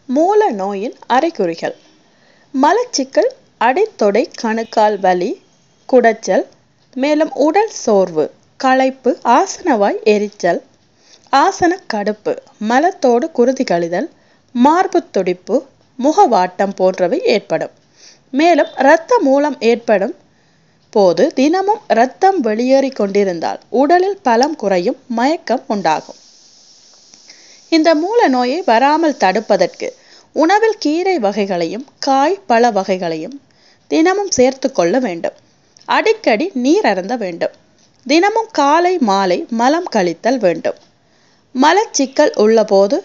மூல நோயின் அறிகுறிகள் மலச்சிக்கல் அடித்தொடை கணுக்கால் வலி குடைச்சல் மேலும் உடல் சோர்வு களைப்பு ஆசனவாய் எரிச்சல் ஆசன கடுப்பு மலத்தோடு குருதி கழிதல் மார்பு துடிப்பு முகவாட்டம் போன்றவை ஏற்படும் மேலும் இரத்த மூலம் ஏற்படும் போது தினமும் இரத்தம் வெளியேறி கொண்டிருந்தால் உடலில் பலம் குறையும் மயக்கம் உண்டாகும் இந்த மூல நோயை வராமல் தடுப்பதற்கு உணவில் கீரை வகைகளையும் காய் பழ வகைகளையும் தினமும் சேர்த்து கொள்ள வேண்டும் அடிக்கடி நீர் அருந்த வேண்டும் தினமும் காலை மாலை மலம் கழித்தல் வேண்டும் மலச்சிக்கல் உள்ளபோது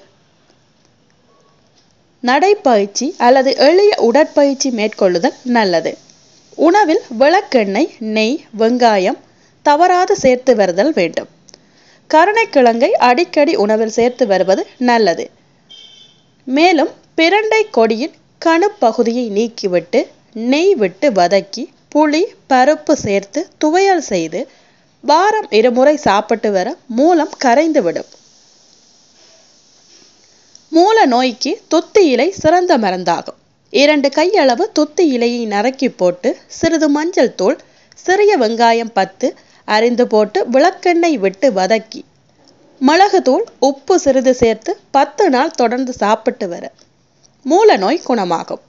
நடைப்பயிற்சி அல்லது எளிய உடற்பயிற்சி மேற்கொள்ளுதல் நல்லது உணவில் விளக்கெண்ணெய் நெய் வெங்காயம் தவறாது சேர்த்து வருதல் வேண்டும் கருணைக்கிழங்கை அடிக்கடி உணவில் சேர்த்து வருவது நல்லது மேலும் பிரண்டை கொடியின் கணுப்பகுதியை நீக்கிவிட்டு நெய் விட்டு வதக்கி புளி பருப்பு சேர்த்து துவையல் செய்து வாரம் இருமுறை சாப்பிட்டு வர மூலம் கரைந்துவிடும் மூல நோய்க்கு துத்தி இலை சிறந்த மருந்தாகும் இரண்டு கையளவு துத்தி இலையை நறுக்கி போட்டு சிறிது மஞ்சள் தூள் சிறிய வெங்காயம் பத்து அரிந்து போட்டு விளக்கெண்ணெய் விட்டு வதக்கி மிளகுத்தூள் உப்பு சிறிது சேர்த்து பத்து நாள் தொடர்ந்து சாப்பிட்டு வர மூல நோய் குணமாகும்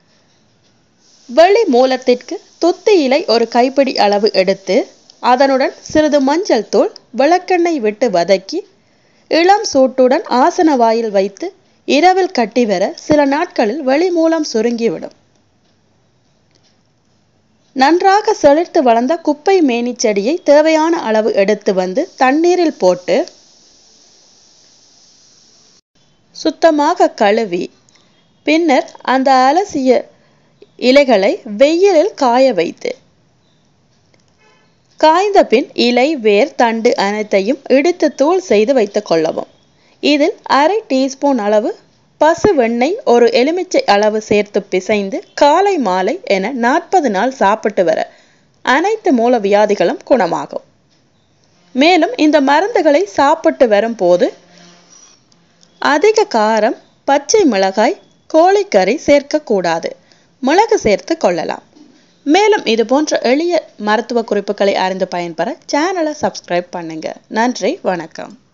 வெளி மூலத்திற்கு துத்தி இலை ஒரு கைப்பிடி அளவு எடுத்து அதனுடன் சிறிது மஞ்சள் தூள் விளக்கெண்ணெய் விட்டு வதக்கி இளம் சூட்டுடன் ஆசன வாயில் வைத்து இரவில் கட்டி வர சில நாட்களில் வெளி மூலம் சுருங்கிவிடும் நன்றாக செழித்து வளர்ந்த குப்பை மேனி செடியை தேவையான அளவு எடுத்து வந்து தண்ணீரில் போட்டு சுத்தமாக கழுவி பின்னர் அந்த அலசிய இலைகளை வெயிலில் காய வைத்து காய்ந்த பின் இலை வேர் தண்டு அனைத்தையும் இடித்து தூள் செய்து வைத்துக் கொள்ளவும் இதில் அரை டீஸ்பூன் அளவு பசு வெண்ணெய் ஒரு எலுமிச்சை அளவு சேர்த்து பிசைந்து காலை மாலை என நாற்பது நாள் சாப்பிட்டு வர அனைத்து மூல வியாதிகளும் குணமாகும் மேலும் இந்த மருந்துகளை சாப்பிட்டு வரும்போது அதிக காரம் பச்சை மிளகாய் கோழிக்கறி சேர்க்கக்கூடாது மிளகு சேர்த்து கொள்ளலாம் மேலும் இது போன்ற எளிய மருத்துவ குறிப்புகளை அறிந்து பயன்பெற சேனலை சப்ஸ்கிரைப் பண்ணுங்க நன்றி வணக்கம்